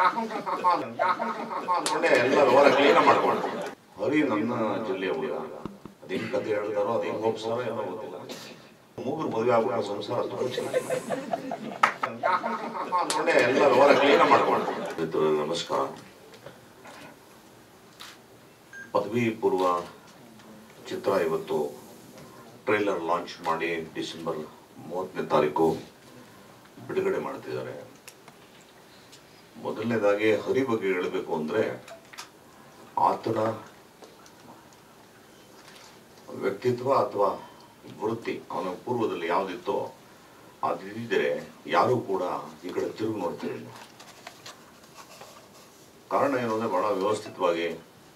ಅನ್ಕೊಂಡೆ ಎಲ್ಲ ವ್ಯವಹಾರ ಕ್ಲೀನ್ ಮಾಡ್ಕೊಂಡು ಹರಿ ನನ್ನ ಜಿಲ್ಲೆಯ ಹುಡುಗ ಅದ್ ಹೆಂಗ್ ಕತೆ ಹೇಳ್ತಾರೋ ಅದ್ ಹೆಂಗ್ ಒಪ್ಸಾರೋ ಏನೋ ಗೊತ್ತಿಲ್ಲ ಮೂಗರು ಮದುವೆ ಆಗ್ಬಿಟ್ಟು ಸಂಸಾರ ತುಂಬ ಚೆನ್ನಾಗಿದೆ ಅನ್ಕೊಂಡೆ ಎಲ್ಲ ವ್ಯವಹಾರ ಕ್ಲೀನ್ ಮಾಡ್ಕೊಂಡು ಮಿತ್ರರೇ, ನಮಸ್ಕಾರ ಪದವಿ ಪೂರ್ವ ಚಿತ್ರ ಇವತ್ತು ಟ್ರೈಲರ್ ಲಾಂಚ್ ಮಾಡಿ ಡಿಸೆಂಬರ್ ಮೂವತ್ತನೇ ತಾರೀಕು ಬಿಡುಗಡೆ ಮಾಡ್ತಿದ್ದಾರೆ ಮೊದಲನೇದಾಗಿ ಹರಿ ಬಗ್ಗೆ ಹೇಳಬೇಕು ಅಂದ್ರೆ ಆತನ ವ್ಯಕ್ತಿತ್ವ ಅಥವಾ ವೃತ್ತಿ ಅವನ ಪೂರ್ವದಲ್ಲಿ ಯಾವುದಿತ್ತೋ ಅದಿದ್ದರೆ ಯಾರೂ ಕೂಡ ಈ ಕಡೆ ತಿರುಗಿ ನೋಡ್ತಿರಲಿಲ್ಲ ಕಾರಣ ಏನು ಅಂದ್ರೆ ಬಹಳ ವ್ಯವಸ್ಥಿತವಾಗಿ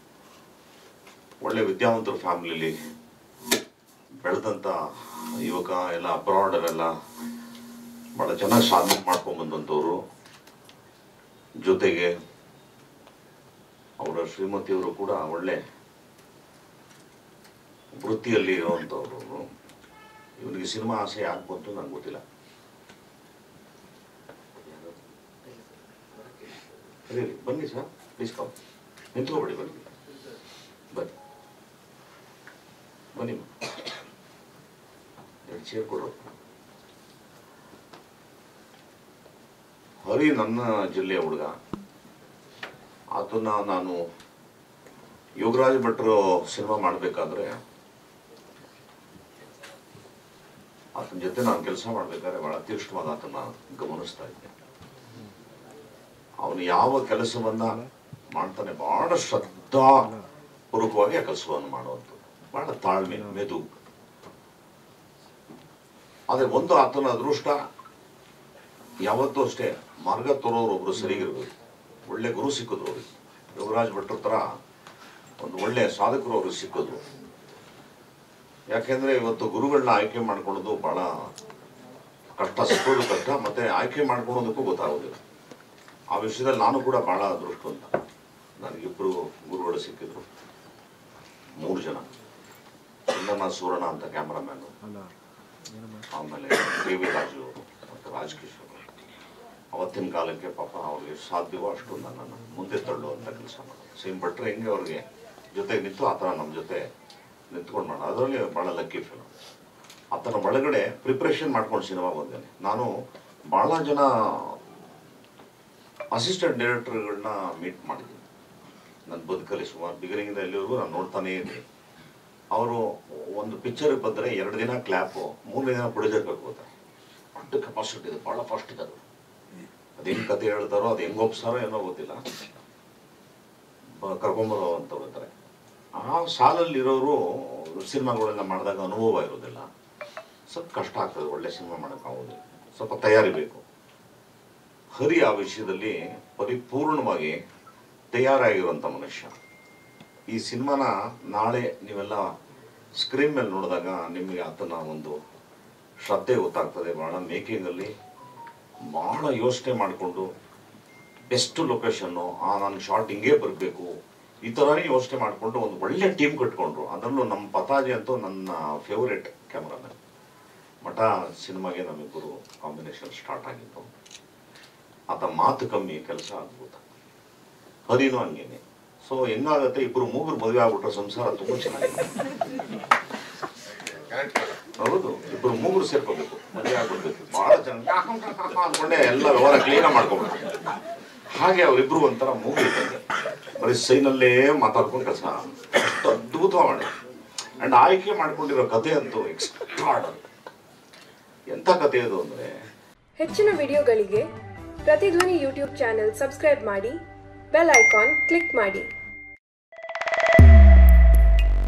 ಒಳ್ಳೆ ವಿದ್ಯಾವಂತರ ಫ್ಯಾಮಿಲಿಲಿ ಬೆಳೆದಂತ ಯುವಕ ಎಲ್ಲ ಅಬ್ರಾಡರೆಲ್ಲ ಬಹಳ ಚೆನ್ನಾಗಿ ಸಾಧನೆ ಮಾಡ್ಕೊಂಡ್ ಬಂದಂಥವ್ರು ಜೊತೆಗೆ ಅವರ ಶ್ರೀಮತಿಯವರು ಕೂಡ ಒಳ್ಳೆ ವೃತ್ತಿಯಲ್ಲಿ ಇರುವಂಥವ್ರು ಇವನಿಗೆ ಸಿನಿಮಾ ಆಸೆ ಯಾಕೆ ಬಂತು ನಂಗೆ ಗೊತ್ತಿಲ್ಲ ಹೇಳಿ ಬನ್ನಿ ಸರ್ ಪ್ಲೀಸ್ ಕಮ್ ನಿಂತ್ಕೊಬೇಡಿ ಬನ್ನಿ ಬನ್ನಿ ಬನ್ನಿ ಎರಡು ಚೇರ್ ಕೊಡು ಹರಿ ನನ್ನ ಜಿಲ್ಲೆಯ ಹುಡುಗ ಆತನ ನಾನು ಯೋಗರಾಜ್ ಭಟ್ರು ಸಿನಿಮಾ ಮಾಡಬೇಕಾದ್ರೆ ಆತನ ಜೊತೆ ನಾನು ಕೆಲಸ ಮಾಡ್ಬೇಕಾದ್ರೆ ಬಹಳ ತೀಕ್ಷ್ಣವಾಗಿ ಆತನ ಗಮನಿಸ್ತಾ ಇದ್ದೆ ಅವನು ಯಾವ ಕೆಲಸವನ್ನ ಮಾಡ್ತಾನೆ ಬಹಳ ಶ್ರದ್ಧಾ ಪೂರ್ವಕವಾಗಿ ಆ ಕೆಲಸವನ್ನು ಮಾಡುವಂಥದ್ದು ಬಹಳ ತಾಳ್ಮೆ ಮೆದು ಆದ್ರೆ ಒಂದು ಆತನ ಅದೃಷ್ಟ ಯಾವತ್ತೂ ಅಷ್ಟೇ ಮಾರ್ಗ ತೋರೋರು ಒಬ್ರು ಸರಿಗಿರ್ಬೇಕು ಒಳ್ಳೆ ಗುರು ಸಿಕ್ಕಿದ್ರು ಅವ್ರಿಗೆ ಯುವರಾಜ್ ಭಟ್ರ ತರ ಒಂದು ಒಳ್ಳೆ ಸಾಧಕರು ಅವ್ರಿಗೆ ಸಿಕ್ಕಿದ್ರು ಯಾಕೆಂದ್ರೆ ಇವತ್ತು ಗುರುಗಳನ್ನ ಆಯ್ಕೆ ಮಾಡ್ಕೊಳ್ಳೋದು ಬಹಳ ಕಷ್ಟ ಸಿಕ್ಕೋದು ಕಷ್ಟ ಮತ್ತೆ ಆಯ್ಕೆ ಮಾಡ್ಕೊಳ್ಳೋದಕ್ಕೂ ಗೊತ್ತಾಗೋದಿಲ್ಲ ಆ ವಿಷಯದಲ್ಲಿ ನಾನು ಕೂಡ ಬಹಳ ಅದೃಷ್ಟವಂತ ನನಗಿಬ್ರು ಗುರುಗಳು ಸಿಕ್ಕಿದ್ರು ಮೂರು ಜನ ಚಂದನ ಸೂರಣ ಅಂತ ಕ್ಯಾಮ್ರಾಮ್ಯಾನು ಆಮೇಲೆ ಕೆ ವಿ ರಾಜು ಅವರು ಮತ್ತು ರಾಜಕಿಶೋರ್ ಅವತ್ತಿನ ಕಾಲಕ್ಕೆ ಪಾಪ ಅವ್ರಿಗೆ ಸಾಧ್ಯವೋ ಅಷ್ಟು ನನ್ನನ್ನು ಮುಂದೆ ತಳ್ಳುವಂಥ ಕೆಲಸ ಮಾಡೋದು ಸೇಮ್ ಭಟ್ರೆ ಹೆಂಗೆ ಅವ್ರಿಗೆ ಜೊತೆಗೆ ನಿಂತು ಆ ಥರ ನಮ್ಮ ಜೊತೆ ನಿಂತ್ಕೊಂಡು ಮಾಡೋದು ಅದರಲ್ಲಿ ಭಾಳ ಲಕ್ಕಿ ಫಿಲಮ್ ಆತನ ಒಳಗಡೆ ಪ್ರಿಪ್ರೇಷನ್ ಮಾಡ್ಕೊಂಡು ಸಿನಿಮಾ ಬಂದೇನೆ ನಾನು ಭಾಳ ಜನ ಅಸಿಸ್ಟೆಂಟ್ ಡೈರೆಕ್ಟರ್ಗಳನ್ನ ಮೀಟ್ ಮಾಡಿದ್ದೀನಿ ನನ್ನ ಬದುಕಲ್ಲಿ ಸುಮಾರು ಬಿಗಿನಿಂಗಿಂದ ಎಲ್ಲಿವರೆಗೂ ನಾನು ನೋಡ್ತಾನೇ ಇದ್ದೀನಿ ಅವರು ಒಂದು ಪಿಕ್ಚರ್ ಬಂದರೆ ಎರಡು ದಿನ ಕ್ಲ್ಯಾಪು ಮೂರನೇ ದಿನ ಪ್ರೊಡ್ಯೂಸರ್ ಹೋಗ್ತಾರೆ ಅಷ್ಟು ಕೆಪಾಸಿಟಿ ಇದೆ ಭಾಳ ಫಾಸ್ಟ್ ಇದೆ ಅದು ಅದು ಹೆಂಗ್ ಕತೆ ಹೇಳ್ತಾರೋ ಅದು ಹೆಂಗ್ ಒಪ್ಸಾರೋ ಏನೋ ಗೊತ್ತಿಲ್ಲ ಬ- ಕರ್ಕೊಂಬರೋ ಅಂತವ್ರು ಇರ್ತಾರೆ ಆ ಸಾಲಲ್ಲಿರೋರು ಸಿನಿಮಾಗಳೆಲ್ಲ ಮಾಡಿದಾಗ ಅನುಭವ ಇರೋದಿಲ್ಲ ಸ್ವಲ್ಪ ಕಷ್ಟ ಆಗ್ತದೆ ಒಳ್ಳೆ ಸಿನಿಮಾ ಮಾಡೋಕ್ಕಾಗೋದಿಲ್ಲ ಸ್ವಲ್ಪ ತಯಾರಿ ಬೇಕು ಹರಿ ಆ ವಿಷಯದಲ್ಲಿ ಪರಿಪೂರ್ಣವಾಗಿ ತಯಾರಾಗಿರುವಂಥ ಮನುಷ್ಯ ಈ ಸಿನಿಮಾನ ನಾಳೆ ನೀವೆಲ್ಲ ಸ್ಕ್ರೀನ್ ಮೇಲೆ ನೋಡಿದಾಗ ನಿಮಗೆ ಆತನ ಒಂದು ಶ್ರದ್ಧೆ ಗೊತ್ತಾಗ್ತದೆ ಬಹಳ ಮೇಕಿಂಗಲ್ಲಿ ಬಹಳ ಯೋಚನೆ ಮಾಡಿಕೊಂಡು ಬೆಸ್ಟ್ ಲೊಕೇಶನ್ನು ಆ ನನ್ನ ಶಾರ್ಟ್ ಹಿಂಗೇ ಬರಬೇಕು ಈ ಥರನೇ ಯೋಚನೆ ಮಾಡಿಕೊಂಡು ಒಂದು ಒಳ್ಳೆ ಟೀಮ್ ಕಟ್ಕೊಂಡ್ರು ಅದರಲ್ಲೂ ನಮ್ಮ ಪತಾಜಿ ಅಂತೂ ನನ್ನ ಫೇವರೇಟ್ ಕ್ಯಾಮ್ರಾಮನ್ ಮಠ ಸಿನಿಮಾಗೆ ನಮ್ಮಿಬ್ಬರು ಕಾಂಬಿನೇಷನ್ ಸ್ಟಾರ್ಟ್ ಆಗಿತ್ತು ಆತ ಮಾತು ಕಮ್ಮಿ ಕೆಲಸ ಅದ್ಭುತ ಹರಿನೂ ಹಂಗೇನೆ ಸೊ ಹೆಂಗಾಗತ್ತೆ ಇಬ್ಬರು ಮೂಗರು ಮದುವೆ ಆಗ್ಬಿಟ್ರೆ ಸಂಸಾರ ತುಂಬ ಚೆನ್ನಾಗಿದೆ ಹೌದು ಇಬ್ಬರು ಮೂಗರು ಸೇರ್ಕೋಬೇಕು ಮದುವೆ ಆಗ್ಬಿಡ್ಬೇಕು ಬಹಳ ಚೆನ್ನಾಗಿ ಅನ್ಕೊಂಡೆ ಎಲ್ಲ ವ್ಯವಹಾರ ಕ್ಲೀನ್ ಮಾಡ್ಕೊಬೇಕು ಹಾಗೆ ಅವರಿಬ್ರು ಒಂಥರ ಮೂಗು ಇದ್ದಂಗೆ ಬರೀ ಸೈನಲ್ಲೇ ಮಾತಾಡ್ಕೊಂಡು ಕೆಲಸ ಅಷ್ಟು ಅದ್ಭುತವಾಗಿ ಮಾಡಿ ಅಂಡ್ ಆಯ್ಕೆ ಮಾಡ್ಕೊಂಡಿರೋ ಕತೆ ಅಂತೂ ಎಕ್ಸ್ಟ್ರಾಡರ್ ಎಂಥ ಕತೆ ಇದು ಅಂದ್ರೆ ಹೆಚ್ಚಿನ ವಿಡಿಯೋಗಳಿಗೆ ಪ್ರತಿಧ್ವನಿ ಯೂಟ್ಯೂಬ್ ಚಾನೆಲ್ ಸಬ್ಸ್ಕ್ರೈಬ್ ಮಾಡಿ ಬೆಲ್ ಐಕಾನ್ ಕ್ಲಿಕ್ ಮಾಡಿ